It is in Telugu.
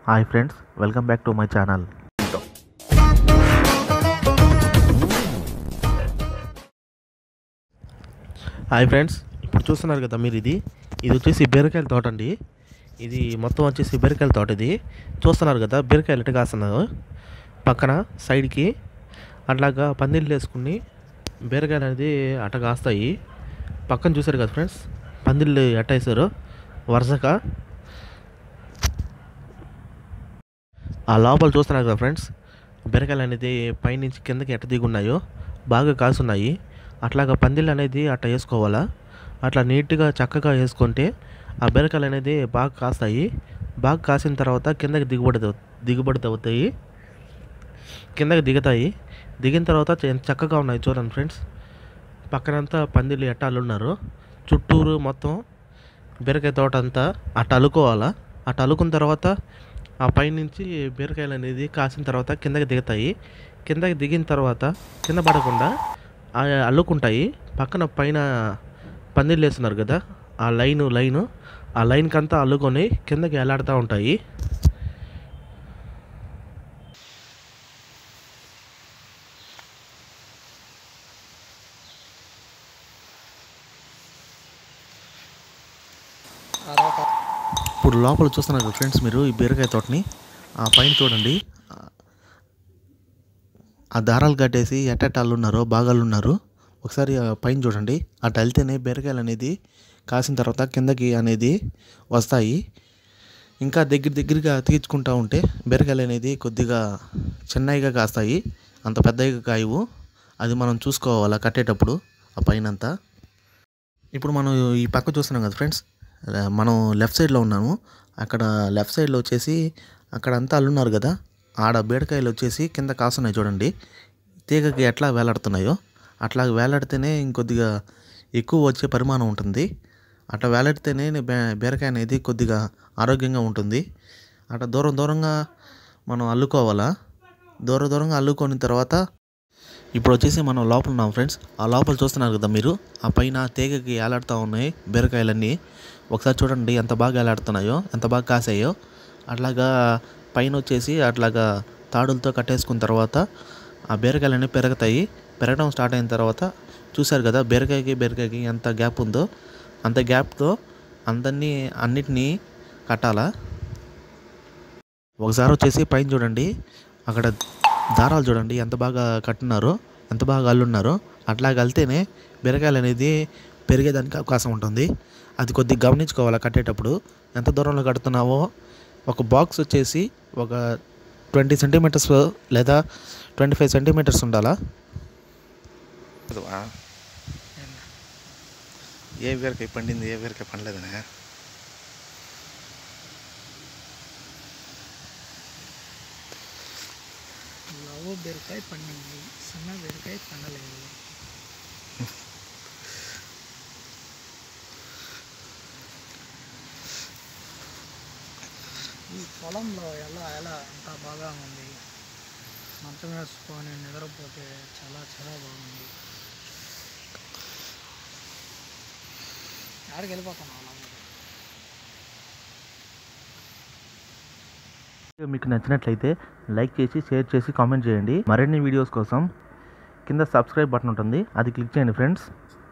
hi friends welcome back to my channel hi friends ఇప్పుడు చూస్తున్నారు కదా మీరు ఇది ఇది వచ్చేసి బీరకాయల తోట అండి ఇది మొత్తం వచ్చేసి బీరకాయల తోట ఇది చూస్తున్నారు కదా బీరకాయలు ఎట్ట కాస్తున్నారు పక్కన సైడ్కి అట్లాగా పందిళ్ళు వేసుకుని బీరకాయలు అనేది అట్ట కాస్తాయి పక్కన చూసారు కదా ఫ్రెండ్స్ పందిళ్ళు ఎట్ట వేసారు వరుసగా ఆ లోపల చూస్తున్నారు కదా ఫ్రెండ్స్ బీరకాయలు అనేది పైనుంచి కిందకి ఎట్ట దిగున్నాయో బాగా కాసున్నాయి అట్లాగా పందిళ్ళు అనేది అట్లా వేసుకోవాలా అట్లా నీట్గా చక్కగా వేసుకుంటే ఆ బీరకాయలు అనేది బాగా కాస్తాయి బాగా కాసిన తర్వాత కిందకి దిగుబడి తవ్వు- దిగుబడి అవుతాయి కిందకి దిగుతాయి దిగిన తర్వాత చ- చక్కగా ఉన్నాయి చూడండి ఫ్రెండ్స్ పక్కనంతా పందిళ్ళు ఎట్ట అల్లున్నారు చుట్టూరు మొత్తం బీరకాయ తోట అంతా అట్ట అల్లుకోవాలా అట్ట అల్లుకున్న తర్వాత ఆ పైనుంచి బీరకాయలు అనేది కాసిన తర్వాత కిందకి దిగుతాయి కిందకి దిగిన తర్వాత కింద పడకుండా ఆ అల్లుకుంటాయి పక్కన పైన పందిళ్ళు వేస్తున్నారు కదా ఆ లైను లైను ఆ లైన్కి అంతా అల్లుకొని కిందకి వేలాడుతూ ఉంటాయి ఇప్పుడు లోపల చూస్తున్నారు కదా ఫ్రెండ్స్ మీరు ఈ బీరకాయ తోటని ఆ పైన చూడండి ఆ దారాలు కట్టేసి ఎట్టెట్టాలు ఉన్నారో భాగాలు ఉన్నారు ఒకసారి ఆ పైన చూడండి అటు వెళ్తేనే బీరకాయలు అనేది కాసిన తర్వాత కిందకి అనేది వస్తాయి ఇంకా దగ్గర దగ్గరగా తీర్చుకుంటూ ఉంటే బీరకాయలు అనేది కొద్దిగా చిన్నగా కాస్తాయి అంత పెద్దగా కాయవు అది మనం చూసుకోవాలా కట్టేటప్పుడు ఆ పైన అంతా ఇప్పుడు మనం ఈ పక్క చూస్తున్నాం కదా ఫ్రెండ్స్ మనం లెఫ్ట్ సైడ్లో ఉన్నాము అక్కడ లెఫ్ట్ సైడ్లో వచ్చేసి అక్కడ అంతా అల్లున్నారు కదా ఆడ బీడకాయలు వచ్చేసి కింద కాస్తున్నాయి చూడండి తీగకి ఎట్లా వేలాడుతున్నాయో అట్లా వేలాడితేనే ఇంకొద్దిగా ఎక్కువ వచ్చే పరిమాణం ఉంటుంది అట్లా వేలాడితేనే బే బీరకాయ అనేది కొద్దిగా ఆరోగ్యంగా ఉంటుంది అట్లా దూరం దూరంగా మనం అల్లుకోవాలా దూరం దూరంగా అల్లుకొని తర్వాత ఇప్పుడు వచ్చేసి మనం లోపల ఉన్నాం ఫ్రెండ్స్ ఆ లోపల చూస్తున్నారు కదా మీరు ఆ పైన తీగకి ఏలాడుతూ ఉన్నాయి బీరకాయలన్నీ ఒకసారి చూడండి ఎంత బాగా ఏలాడుతున్నాయో ఎంత బాగా కాసాయో అట్లాగా పైన వచ్చేసి అట్లాగా తాడులతో కట్టేసుకున్న తర్వాత ఆ బీరకాయలన్నీ పెరుగుతాయి పెరగడం స్టార్ట్ అయిన తర్వాత చూశారు కదా బీరకాయకి బీరకాయకి ఎంత గ్యాప్ ఉందో అంత గ్యాప్తో అందరినీ అన్నిటినీ కట్టాలా ఒకసారి వచ్చేసి పైన చూడండి అక్కడ దారాలు చూడండి ఎంత బాగా కట్టున్నారో ఎంత బాగా అల్లున్నారో అట్లా వెళ్తేనే బీరకాయలు అనేది పెరిగేదానికి అవకాశం ఉంటుంది అది కొద్దిగా గమనించుకోవాలి కట్టేటప్పుడు ఎంత దూరంలో కడుతున్నావో ఒక బాక్స్ వచ్చేసి ఒక ట్వంటీ సెంటీమీటర్స్ లేదా ట్వంటీ ఫైవ్ సెంటీమీటర్స్ ఉండాలా ఏ బీరకాయ పండింది ఏ బీరకాయ పండలేదనే లవ్ బీరకాయ పండింది సన్న బీరకాయ పండలేదు ఈ పొలంలో ఎలా ఎలా అంత బాగా ఉంది మంచం వేసుకొని నిద్రపోతే చాలా చాలా బాగుంది ఆడికి వెళ్ళిపోతాను అలా వీడియో మీకు నచ్చినట్లయితే లైక్ చేసి షేర్ చేసి కామెంట్ చేయండి మరిన్ని వీడియోస్ కోసం కింద సబ్స్క్రైబ్ బటన్ ఉంటుంది అది క్లిక్ చేయండి ఫ్రెండ్స్